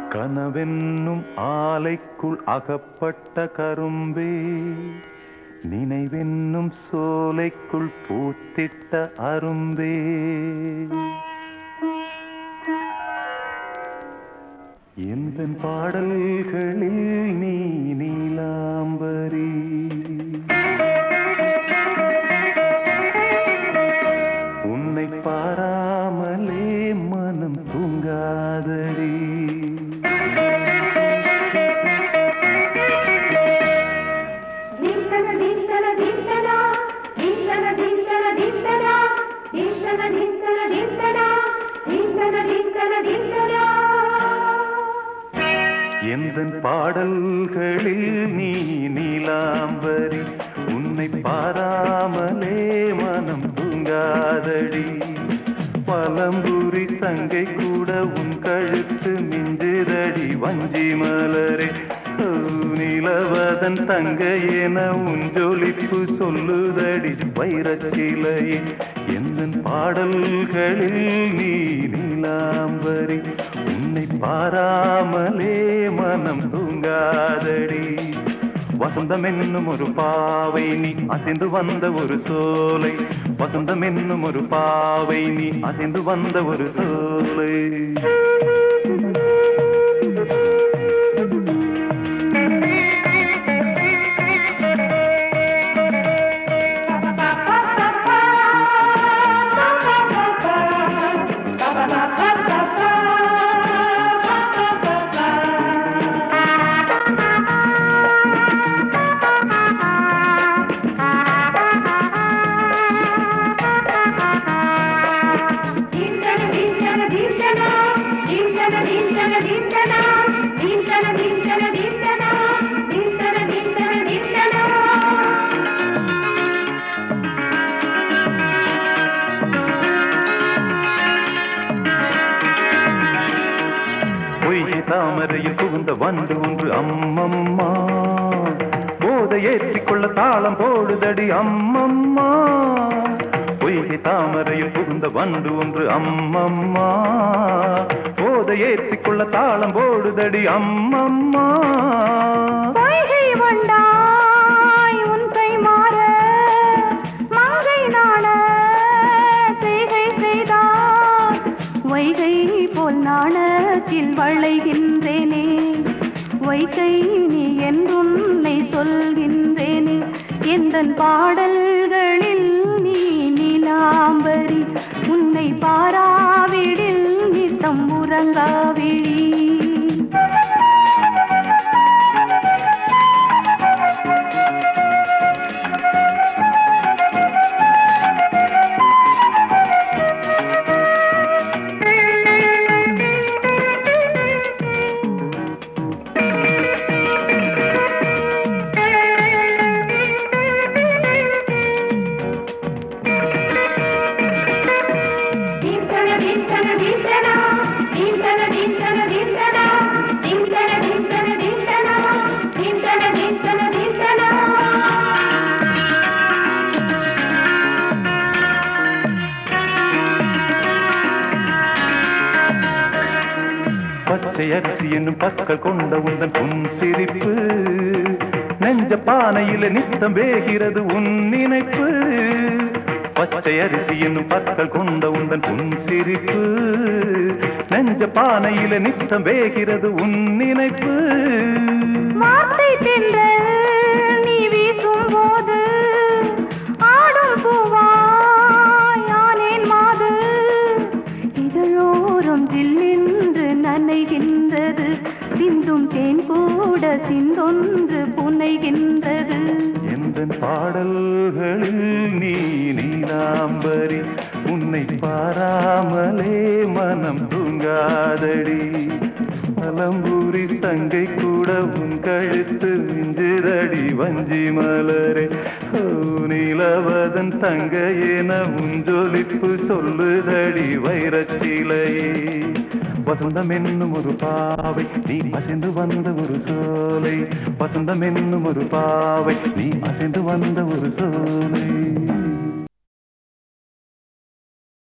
கனவென்னும் ஆலைக்குள் அகப்பட்ட கரும்பே நினைவென்னும் சோலைக்குள் பூத்திட்ட அரும்பே எந்த பாடல்களில் நீ நீலாம்பரி உன்னை பாராமலே மனம் தூங்காதடி దింతన దింతన దింతన దింతన దింతన దింతన దింతన దింతన దింతన దింతన దింతన దింతన எந்த பாடல்களில் நீ நீலாம்பரி உன்னை பாராமலே மனம் தூங்காதடி பழம்புரி தங்கை கூட உன் கழுத்து மிஞ்சிரடி வஞ்சி மலரே ஓ, நிலவதன் தங்கை என உன் ஜொலிப்பு சொல்லுதடி வைரச்சிலையே எந்த பாடல்களில் நீ நீலாம்பரி உன்னை பாராமலே மனம் தூங்காதடி வசந்தம் என்னும் ஒரு பாவை நீ அசைந்து வந்த ஒரு சோலை வசந்தம் என்னும் ஒரு பாவை நீ அசைந்து வந்த ஒரு சோலை దింతన దింతన దింతన దింతన దింతన దింతన దింతన దింతన దింతన దింతన దింతన దింతన பொய்கை தாமரையில் புகுந்த வண்டு ஒன்று அம்மம்மா போதை ஏற்றிக்கொள்ள தாளம் போடுதடி அம்மம்மா பொய்கை தாமரையில் புகுந்த வண்டு ஒன்று அம்மம்மா போதை ஏற்றிக்கொள்ள தாளம் போடுதடி அம்மம்மா பொய்கை வண்டாய் உன் கை மாற மங்கை நாண செய்கை செய்தார் வைகை போல் நாணத்தில் வளைகின்றேனே வைகை நீ என்றுன்னை சொல்கின்றேனே எந்தன் பாடல்களில் நீ நீலாம்பரி உன்னை பாராவிடில் நித்தம் உறங்காவிழி దింతన దింతన దింతన దింతన దింతన దింతన దింతన దింతన దింతన దింతన దింతన దింతన பச்சை அரிசி என்னும் பற்கள் கொண்ட உந்தன் உன் சிரிப்பு நெஞ்ச பானையில நித்தம் வேகிறது உன் நினைப்பு பச்சை அரிசி என்னும் பற்கள் கொண்ட உந்தன் உன் சிரிப்பு நெஞ்ச பானையில நித்தம் வேகிறது உன் நினைப்பு வார்த்தை தென்றல் நீ வீசும் போது ஆடும் பூவாய் ஆனேன் மாது இதழோரம் ஜில்லென்று நனைகின்றது சிந்தும் தேன் கூட சிந்தொன்று புனைகின்றது எந்த பாடல்களில் நீ நீலாம்பரி உன்னை பாராமலே மனம் தூங்காதடி மலம்பூரி தங்கை கூட உன் கழுத்து மிஞ்சிரடி வஞ்சி மலரே ஓ, நிலவதன் தங்கை என உன் ஜொலிப்பு சொல்லுதடி வைரச்சிலையே வசந்தம் என்னும் ஒரு பாவை நீ அசைந்து வந்த ஒரு சோலை வசந்தம் என்னும் ஒரு பாவை நீ அசைந்து வந்த ஒரு சோலை